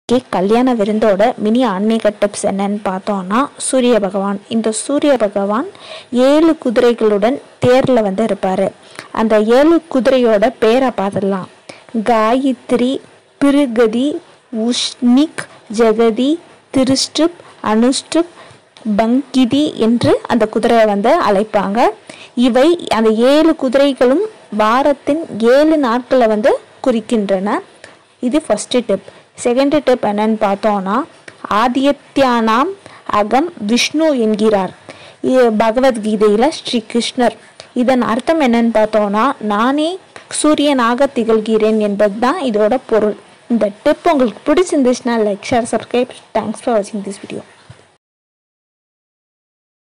இன்னைக்கு கல்யாண விருந்தோட மினி ஆன்மீக டிப்ஸ் என்னன்னு பார்த்தோம்னா சூரிய பகவான் இந்த சூரிய பகவான் ஏழு குதிரைகளுடன் தேரில் வந்து இருப்பார் அந்த ஏழு குதிரையோட பேரை பார்த்துடலாம் காயத்ரி பிருகதி உஷ்ணிக் ஜெகதி திருஷ்டுப் அனுஷ்டுப் பங்கிதி என்று அந்த குதிரையை வந்து அழைப்பாங்க இவை அந்த ஏழு குதிரைகளும் வாரத்தின் ஏழு நாட்களை வந்து குறிக்கின்றன இது ஃபஸ்ட்டு டிப் செகண்ட் டிப் என்னன்னு பார்த்தோம்னா ஆதித்யானாம் அகம் விஷ்ணு என்கிறார் இது பகவத்கீதையில் ஸ்ரீ கிருஷ்ணர் இதன் அர்த்தம் என்னன்னு பார்த்தோம்னா நானே சூரியனாக திகழ்கிறேன் என்பது தான் இதோட பொருள் இந்த டிப் உங்களுக்கு பிடிச்சிருந்துச்சுன்னா like share subscribe thanks for வாட்சிங் திஸ் வீடியோ